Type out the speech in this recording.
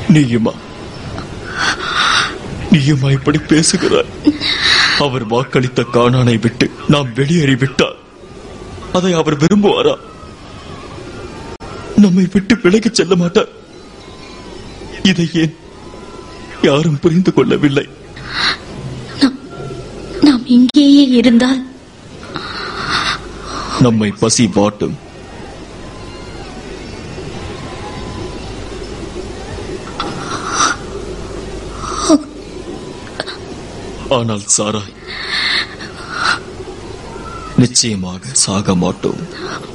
நீயுமா நீயுமா இப்படி பேசுகிறாய் அவர் வாக்களித்த காணானை விட்டு நாம் வெளியேறிவிட்டால் அதை அவர் விரும்புவாரா நம்மை விட்டு விலகிச் செல்ல மாட்டார் இதை ஏன் யாரும் புரிந்து கொள்ளவில்லை நாம் இங்கேயே இருந்தால் நம்மை பசி வாட்டும் ஆனால் சாராய் நிச்சயமாக சாக மாட்டோம்